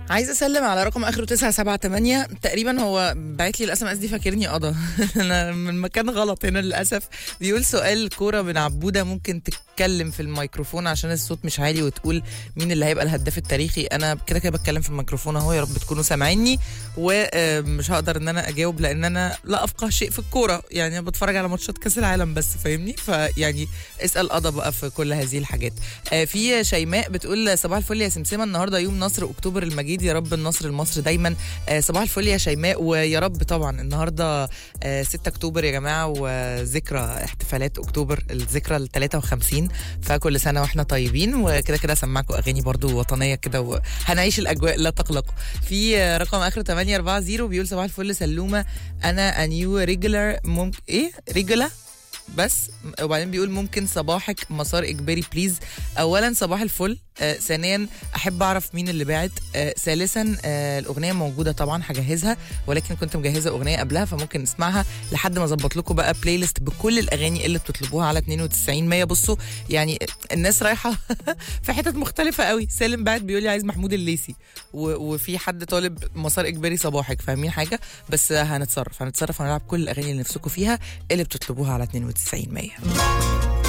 عايزه اسلم على رقم اخره 978 تقريبا هو باعت لي الاس ام اس دي فاكرني قضى انا من مكان غلط هنا للاسف بيقول سؤال كوره من عبوده ممكن تتكلم في الميكروفون عشان الصوت مش عالي وتقول مين اللي هيبقى الهداف التاريخي انا كده كده بتكلم في الميكروفون اهو يا رب تكونوا سامعيني ومش هقدر ان انا اجاوب لان انا لا افقه شيء في الكوره يعني انا بتفرج على ماتشات كاس العالم بس فاهمني فيعني اسال قضى بقى في كل هذه الحاجات آه، في شيماء بتقول صباح الفل يا سمسمه النهارده يوم نصر اكتوبر المجيد يا رب النصر لمصر دايما آه، صباح الفل يا شيماء ويا رب طبعا النهارده آه، 6 اكتوبر يا جماعه وذكرى احتفالات اكتوبر الذكرى ال 53 فكل سنه واحنا طيبين وكده كده سمعكم اغاني برضو وطنيه كده وهنعيش الاجواء لا تقلقوا في آه، رقم اخر 840 بيقول صباح الفل سلومه انا انيو ريجولار ممكن ايه ريجولا بس وبعدين بيقول ممكن صباحك مسار اجباري بليز اولا صباح الفل آه ثانيا احب اعرف مين اللي باعت آه ثالثا آه الاغنيه موجوده طبعا هجهزها ولكن كنت مجهزه اغنيه قبلها فممكن نسمعها لحد ما اظبط لكم بقى بلاي ليست بكل الاغاني اللي بتطلبوها على 92 100 بصوا يعني الناس رايحه في حتت مختلفه قوي سالم بعت بيقول لي عايز محمود الليثي و- وفي حد طالب مسار اجباري صباحك فاهمين حاجه بس هنتصرف هنتصرف هنلعب كل الاغاني اللي نفسكم فيها اللي بتطلبوها على 92 100